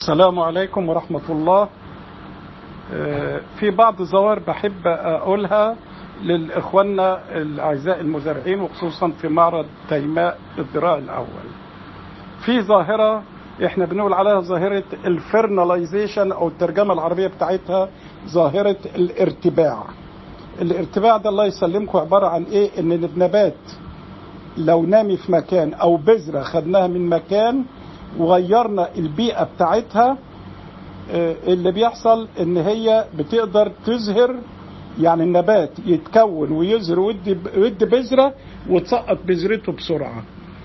السلام عليكم ورحمة الله في بعض الظواهر بحب أقولها للإخواننا الأعزاء المزارعين وخصوصا في معرض تيماء الذراع الأول في ظاهرة احنا بنقول عليها ظاهرة الفرناليزيشن أو الترجمة العربية بتاعتها ظاهرة الارتباع الارتباع ده الله يسلمكم عبارة عن ايه ان النبات لو نامي في مكان او بذرة خدناها من مكان وغيرنا البيئة بتاعتها اللي بيحصل ان هي بتقدر تزهر يعني النبات يتكون ويزهر ويدي بذرة وتسقط بذرته بسرعة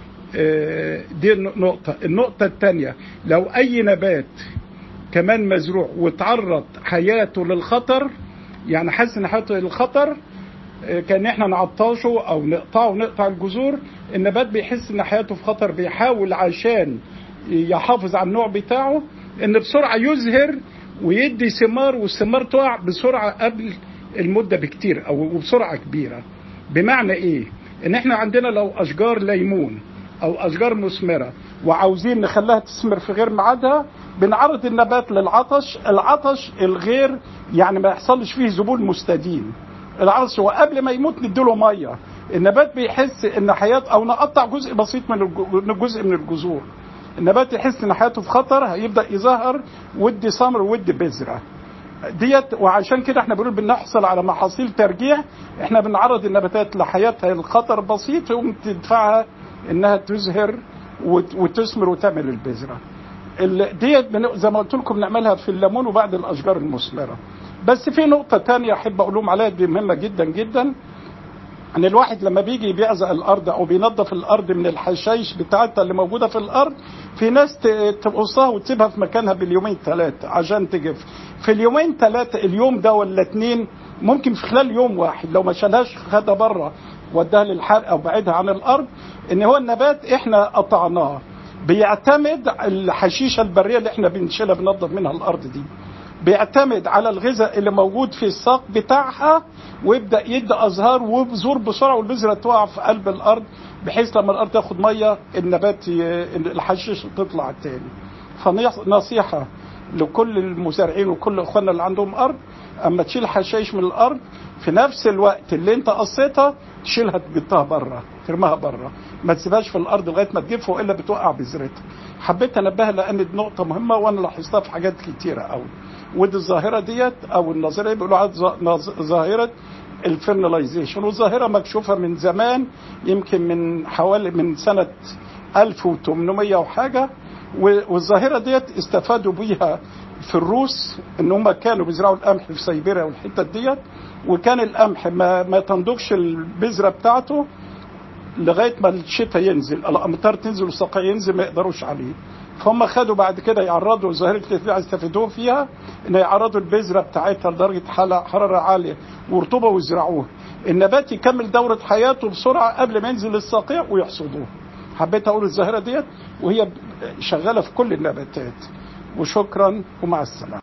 دي نقطة النقطة الثانية لو أي نبات كمان مزروع وتعرض حياته للخطر يعني حاسس ان حياته للخطر كان احنا نعطشه او نقطعه ونقطع الجذور النبات بيحس ان حياته في خطر بيحاول عشان يحافظ على النوع بتاعه ان بسرعه يزهر ويدي ثمار والثمار تقع بسرعه قبل المده بكتير او بسرعه كبيره بمعنى ايه ان احنا عندنا لو اشجار ليمون او اشجار مثمره وعاوزين نخليها تثمر في غير ميعادها بنعرض النبات للعطش العطش الغير يعني ما يحصلش فيه ذبول مستديم العطش وقبل ما يموت نديله ميه النبات بيحس ان حياته او نقطع جزء بسيط من الجزء من الجذور النبات يحس ان حياته في خطر هيبدا يظهر ودي ثمر ودي بذره ديت وعشان كده احنا بنقول بنحصل على محاصيل ترجيع احنا بنعرض النباتات لحياتها الخطر بسيط يقوم تدفعها انها تزهر وتثمر وتعمل البذره ديت زي ما قلت لكم بنعملها في الليمون وبعد الاشجار المثمره بس في نقطه تانية احب اقول لهم عليها دي مهمه جدا جدا ان الواحد لما بيجي بيعزق الارض او بينظف الارض من الحشائش بتاعتها اللي موجوده في الارض في ناس تقصها وتسيبها في مكانها باليومين ثلاثه عشان تجف في اليومين ثلاثه اليوم ده ولا اتنين ممكن في خلال يوم واحد لو ما شالهاش خدها بره وداها للحرق او بعدها عن الارض ان هو النبات احنا قطعناه بيعتمد الحشيشه البريه اللي احنا بنشيلها بننظف منها الارض دي بيعتمد على الغذاء اللي موجود في الساق بتاعها ويبدا يدي ازهار وبذور بسرعه والبذره تقع في قلب الارض بحيث لما الارض تاخد ميه النبات الحشيش تطلع تاني فنصيحه لكل المزارعين وكل اخواننا اللي عندهم ارض اما تشيل حشائش من الارض في نفس الوقت اللي انت قصيتها تشيلها تجدها بره ترميها بره ما تسيبهاش في الارض لغايه ما تجف والا بتوقع بذرتها حبيت انبهها لان دي نقطه مهمه وانا لاحظتها في حاجات كتيره قوي ودي الظاهره ديت او النظريه بيقولوا عليها ظاهره الفرناليزيشن والظاهره مكشوفه من زمان يمكن من حوالي من سنه 1800 وحاجه والظاهره ديت استفادوا بيها في الروس ان هم كانوا بيزرعوا القمح في سيبيريا والحتت ديت وكان القمح ما, ما تنضجش البذره بتاعته لغايه ما الشتاء ينزل الامطار تنزل والسقي ينزل ما يقدروش عليه فهم خدوا بعد كده يعرضوا ظاهره الارتفاع يستفيدوا فيها ان يعرضوا البذره بتاعتها لدرجه حراره عاليه ورطوبه ويزرعوها النبات يكمل دوره حياته بسرعه قبل ما ينزل الصقيع ويحصدوه حبيت اقول الظاهره ديت وهي شغاله في كل النباتات وشكرا ومع السلامه